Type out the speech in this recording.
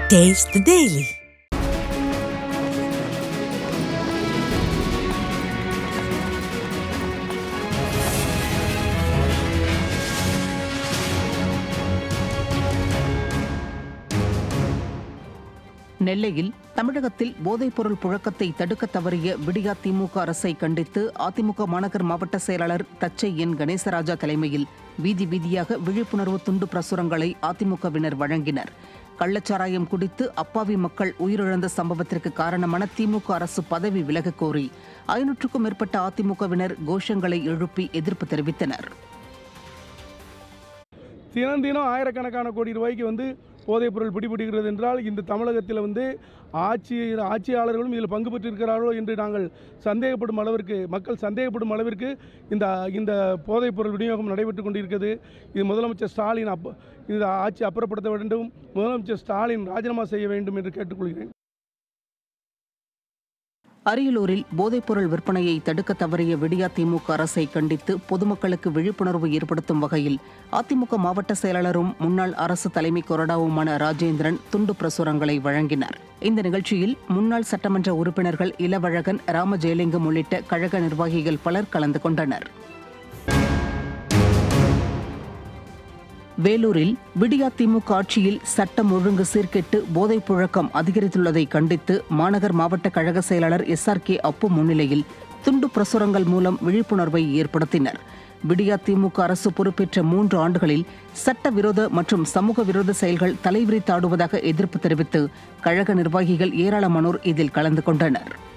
Taste the Daily. நெல்லையில் தமிழகத்தில் போதைப்பொருள் புழக்கத்தை தடுக்க தவறிய விடியா திமுக அரசை கண்டித்து அதிமுக மாநகர் மாவட்ட செயலாளர் தச்சை என் கணேசராஜா தலைமையில் வீதி வீதியாக விழிப்புணர்வு துண்டு பிரசுரங்களை அதிமுகவினர் வழங்கினர் கள்ளச்சாராயம் குடித்து அப்பாவி மக்கள் உயிரிழந்த சம்பவத்திற்கு காரணமான திமுக அரசு பதவி விலகக் கோரி ஐநூற்றுக்கும் மேற்பட்ட அதிமுகவினர் கோஷங்களை எழுப்பி எதிர்ப்பு தெரிவித்தனர் தினம் தினம் ஆயிரக்கணக்கான கோடி ரூபாய்க்கு வந்து போதைப் பொருள் பிடிபடுகிறது என்றால் இந்த தமிழகத்தில் வந்து ஆட்சி ஆட்சியாளர்களும் இதில் பங்கு பெற்றிருக்கிறார்களோ என்று நாங்கள் சந்தேகப்படும் அளவிற்கு மக்கள் சந்தேகப்படும் அளவிற்கு இந்த இந்த போதைப் பொருள் விநியோகம் நடைபெற்று கொண்டிருக்கிறது இது முதலமைச்சர் ஸ்டாலின் அப் இந்த ஆட்சி அப்புறப்படுத்த வேண்டும் முதலமைச்சர் ஸ்டாலின் ராஜினாமா செய்ய வேண்டும் என்று கேட்டுக்கொள்கிறேன் அரியலூரில் போதைப்பொருள் விற்பனையை தடுக்க தவறிய விடியா திமுக அரசை கண்டித்து பொதுமக்களுக்கு விழிப்புணர்வு ஏற்படுத்தும் வகையில் அதிமுக மாவட்ட செயலாளரும் முன்னாள் அரசு தலைமை கொறடாவுமான ராஜேந்திரன் துண்டு பிரசுரங்களை வழங்கினார் இந்த நிகழ்ச்சியில் முன்னாள் சட்டமன்ற உறுப்பினர்கள் இளவழகன் ராம ஜெயலிங்கம் உள்ளிட்ட கழக நிர்வாகிகள் பலர் கலந்து கொண்டனர் வேலூரில் விடியா திமுக ஆட்சியில் சட்டம் ஒழுங்கு சீர்கெட்டு போதைப் புழக்கம் அதிகரித்துள்ளதை கண்டித்து மாநகர் மாவட்ட கழக செயலாளர் எஸ் ஆர் கே அப்பு முன்னிலையில் துண்டு பிரசுரங்கள் மூலம் விழிப்புணர்வை ஏற்படுத்தினர் விடியா திமுக அரசு பொறுப்பேற்ற மூன்று ஆண்டுகளில் சட்டவிரோத மற்றும் சமூக விரோத செயல்கள் தலைவிரித்தாடுவதாக எதிர்ப்பு தெரிவித்து கழக நிர்வாகிகள் ஏராளமானோர் இதில் கலந்து கொண்டனர்